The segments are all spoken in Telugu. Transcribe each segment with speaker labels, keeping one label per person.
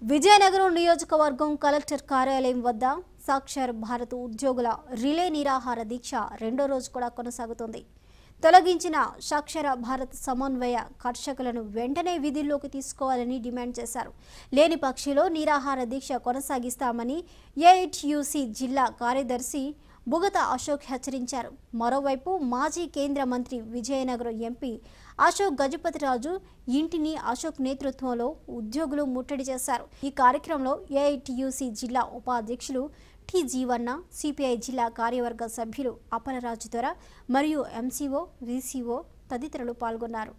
Speaker 1: విజయనగరం నియోజకవర్గం కలెక్టర్ కార్యాలయం వద్ద సాక్షర్ భారత్ ఉద్యోగుల రిలే నిరాహార దీక్ష రెండో రోజు కూడా కొనసాగుతుంది తొలగించిన సాక్షర భారత్ సమన్వయ కర్షకులను వెంటనే విధుల్లోకి తీసుకోవాలని డిమాండ్ చేశారు లేని పక్షిలో నిరాహార దీక్ష కొనసాగిస్తామని ఏఐటియుసి జిల్లా కార్యదర్శి బుగత అశోక్ హెచ్చరించారు మరోవైపు మాజీ కేంద్ర మంత్రి విజయనగరం ఎంపీ అశోక్ గజపతిరాజు ఇంటిని అశోక్ నేతృత్వంలో ఉద్యోగులు ముట్టడి చేశారు ఈ కార్యక్రమంలో ఏఐటియుసి జిల్లా ఉపాధ్యక్షులు టి జీవన్న సిపిఐ జిల్లా కార్యవర్గ సభ్యులు అపలరాజు దొర మరియు ఎంసీఓ విసిఓ తదితరులు పాల్గొన్నారు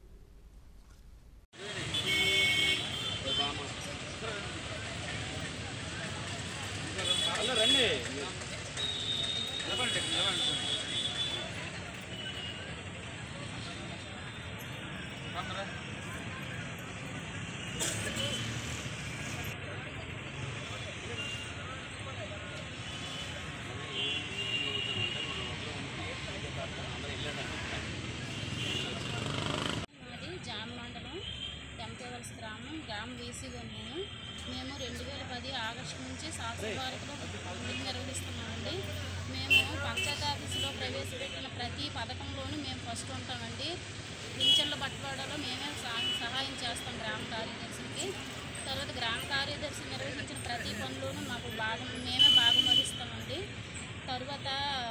Speaker 2: మాది జామ మండలం టెంపేవల్స్ గ్రామం గ్రామ వీసీగా మేము మేము రెండు వేల పది ఆగస్టు నుంచి సాక్షి భారత్లో మీటింగ్ నిర్వహిస్తున్నామండి మేము పంచాయతీ ఆఫీసులో ప్రవేశపెట్టిన ప్రతి పథకంలోనూ మేము ఫస్ట్ ఉంటామండి పింఛన్ల బట్వాడాలో మేమే సహా- సహాయం చేస్తాం గ్రామ కార్యదర్శికి తర్వాత గ్రామ కార్యదర్శి నిర్వహించిన ప్రతి పనిలోనూ మాకు భాగం మేమే భాగం వహిస్తామండి తర్వాత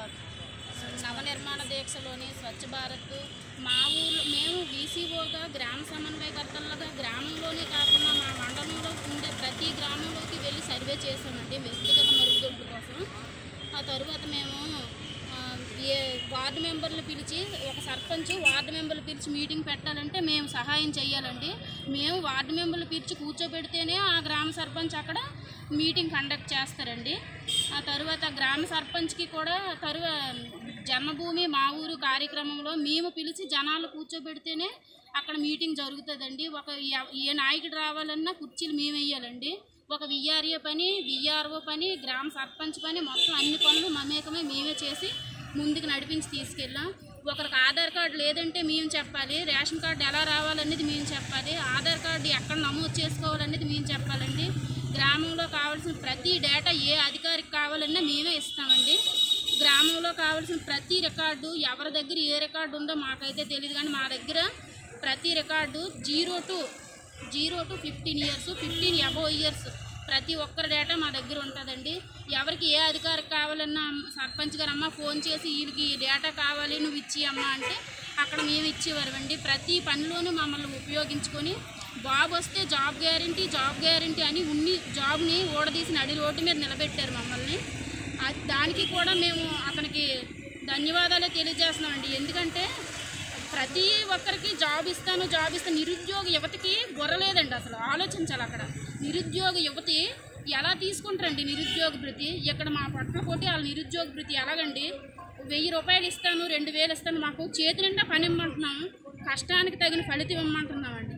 Speaker 2: నవనిర్మాణ దీక్షలోని స్వచ్ఛ భారత్ మా ఊర్లో మేము వీసీఓగా గ్రామ సమన్వయకర్తలుగా గ్రామంలోనే కాకుండా మా మండలంలో ఉండే ప్రతి గ్రామంలోకి వెళ్ళి సర్వే చేసామండి వ్యక్తిగత మరుగుదొడ్ల కోసం ఆ తర్వాత మేము ఆ, ఏ వార్డు మెంబర్లు పిలిచి ఒక సర్పంచ్ వార్డు మెంబర్లు పిలిచి మీటింగ్ పెట్టాలంటే మేము సహాయం చేయాలండి మేము వార్డు మెంబర్లు పిలిచి కూర్చోబెడితేనే ఆ గ్రామ సర్పంచ్ అక్కడ మీటింగ్ కండక్ట్ చేస్తారండి ఆ తర్వాత గ్రామ సర్పంచ్కి కూడా తరువ జన్మభూమి మా ఊరు కార్యక్రమంలో మేము పిలిచి జనాలు కూర్చోబెడితేనే అక్కడ మీటింగ్ జరుగుతుందండి ఒక ఎ- ఏ నాయకుడు రావాలన్నా కుర్చీలు మేము వేయాలండి ఒక విఆర్ఏ పని విఆర్ఓ పని గ్రామ సర్పంచ్ పని మొత్తం అన్ని పనులు మమేకమే మేమే చేసి ముందుకు నడిపించి తీసుకెళ్ళాం ఒకరికి ఆధార్ కార్డు లేదంటే మేము చెప్పాలి రేషన్ కార్డు ఎలా రావాలనేది మేము చెప్పాలి ఆధార్ కార్డు ఎక్కడ నమోదు చేసుకోవాలనేది మేము చెప్పాలండి గ్రామంలో కావాల్సిన ప్రతి డేటా ఏ అధికారికి కావాలన్నా మేమే ఇస్తామండి గ్రామంలో కావాల్సిన ప్రతి రికార్డు ఎవరి దగ్గర ఏ రికార్డు ఉందో మాకైతే తెలియదు కానీ మా దగ్గర ప్రతి record zero to zero to fifteen years fifteen above years ప్రతి ఒక్కరి డేటా మా దగ్గర ఉంటుందండి ఎవరికి ఏ అధికారికి కావాలన్నా సర్పంచ్ గారు అమ్మ ఫోన్ చేసి వీళ్ళకి ఈ డేటా కావాలి నువ్వు ఇచ్చి అమ్మ అంటే అక్కడ మేము ఇచ్చేవారండి ప్రతి పనిలోనూ మమ్మల్ని ఉపయోగించుకొని బాబు వస్తే జాబ్ గ్యారంటీ జాబ్ గ్యారంటీ అని ఉన్ని జాబ్ని ఓడదీసి నడి రోడ్డు మీద నిలబెట్టారు మమ్మల్ని అది దానికి కూడా మేము అతనికి ధన్యవాదాలే తెలియజేస్తున్నామండి ఎందుకంటే ప్రతి ఒక్కరికి జాబ్ ఇస్తాను జాబ్ ఇస్తాను నిరుద్యోగ యువతకి బుర్రలేదండి అసలు ఆలోచించాలి అక్కడ నిరుద్యోగ యువతి ఎలా తీసుకుంటారండి నిరుద్యోగ భృతి ఇక్కడ మా పట్ల కొట్టి వాళ్ళ నిరుద్యోగ భృతి ఎలాగండి వెయ్యి రూపాయలు ఇస్తాను రెండు వేలు ఇస్తాను మాకు చేతి నిండా పని ఇమ్మంటున్నాము కష్టానికి తగిన ఫలితం ఇమ్మంటున్నామండి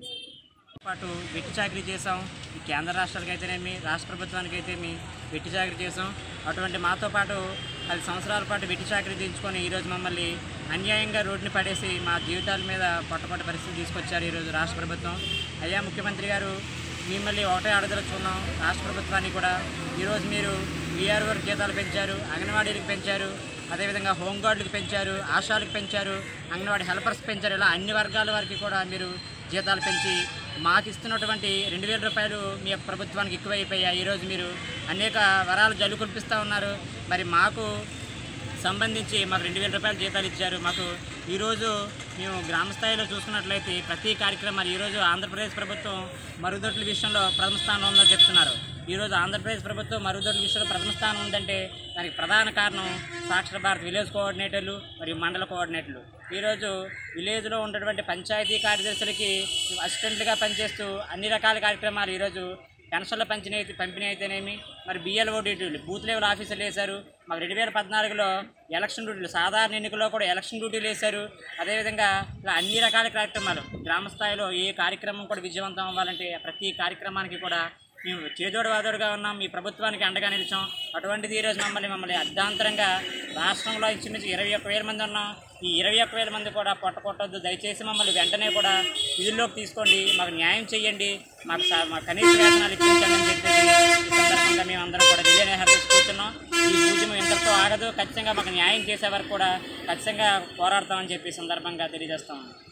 Speaker 3: పాటు వెట్టి చాకరీ చేసాం ఈ కేంద్ర రాష్ట్రాలకు అయితేనేమి రాష్ట్ర ప్రభుత్వానికి అయితేమి వెట్టి చాకరీ చేసాం అటువంటి మాతో పాటు పది సంవత్సరాల పాటు వెట్టి చాకరీ దించుకొని ఈరోజు మమ్మల్ని అన్యాయంగా రోడ్డుని పడేసి మా జీవితాల మీద పొట్టపొట్ట పరిస్థితి తీసుకొచ్చారు ఈరోజు రాష్ట్ర ప్రభుత్వం అయ్యా ముఖ్యమంత్రి గారు మిమ్మల్ని ఒకటే అడదలుచుకున్నాం రాష్ట్ర ప్రభుత్వాన్ని కూడా ఈరోజు మీరు వీఆర్ఓ జీతాలు పెంచారు అంగన్వాడీలకు పెంచారు అదేవిధంగా హోంగార్డులకు పెంచారు ఆశాలకు పెంచారు అంగన్వాడీ హెల్పర్స్ పెంచారు ఇలా అన్ని వర్గాల వారికి కూడా మీరు జీతాలు పెంచి మాకు ఇస్తున్నటువంటి రెండు వేల రూపాయలు మీ ప్రభుత్వానికి ఎక్కువైపోయాయి ఈరోజు మీరు అనేక వరాలు జల్లు కురిపిస్తూ ఉన్నారు మరి మాకు సంబంధించి మాకు రెండు వేల రూపాయలు జీతాలు ఇచ్చారు మాకు ఈరోజు మేము గ్రామ స్థాయిలో చూసుకున్నట్లయితే ప్రతి కార్యక్రమాలు ఈరోజు ఆంధ్రప్రదేశ్ ప్రభుత్వం మరుగుదొడ్ల విషయంలో ప్రథమ స్థానంలో ఉందని చెప్తున్నారు ఈరోజు ఆంధ్రప్రదేశ్ ప్రభుత్వం మరుగుదొడ్ల విషయంలో ప్రథమ స్థానం ఉందంటే దానికి ప్రధాన కారణం సాక్షర భారత్ విలేజ్ కోఆర్డినేటర్లు మరియు మండల కోఆర్డినేటర్లు ఈరోజు విలేజ్లో ఉన్నటువంటి పంచాయతీ కార్యదర్శులకి అసిస్టెంట్లుగా పనిచేస్తూ అన్ని రకాల కార్యక్రమాలు ఈరోజు పెన్షన్ల పంపిణీ అయితే పంపిణీ అయితేనేమి మరి బిఎల్ఓ డ్యూటీలు బూత్ లెవెల్ ఆఫీసర్లు వేశారు మాకు రెండు వేల పద్నాలుగులో ఎలక్షన్ డ్యూటీలు సాధారణ ఎన్నికల్లో కూడా ఎలక్షన్ డ్యూటీలు వేశారు అదేవిధంగా ఇలా అన్ని రకాల కార్యక్రమాలు గ్రామ స్థాయిలో ఏ కార్యక్రమం కూడా విజయవంతం అవ్వాలంటే ప్రతి కార్యక్రమానికి కూడా మేము చేదోడు వాదోడుగా ఉన్నాం మీ ప్రభుత్వానికి అండగా నిలిచాం అటువంటిది ఈరోజు మమ్మల్ని మమ్మల్ని అర్ధాంతరంగా రాష్ట్రంలో ఇంచుమించు ఇరవై ఒక్క వేల మంది ఉన్నాం ఈ ఇరవై ఒక్క వేల మంది కూడా పొట్ట కొట్టొద్దు దయచేసి మమ్మల్ని వెంటనే కూడా విధుల్లోకి తీసుకోండి మాకు న్యాయం చేయండి మాకు సా- మా కనీస వేతనాలు ఇప్పించండి అని చెప్పేసి ఈ సందర్భంగా మేము అందరం కూడా రిలే హెల్త్ కూర్చున్నాం ఈ పూజ్యం ఇంతటితో ఆగదు ఖచ్చితంగా మాకు న్యాయం చేసే వరకు కూడా ఖచ్చితంగా పోరాడతామని చెప్పి ఈ సందర్భంగా తెలియజేస్తాం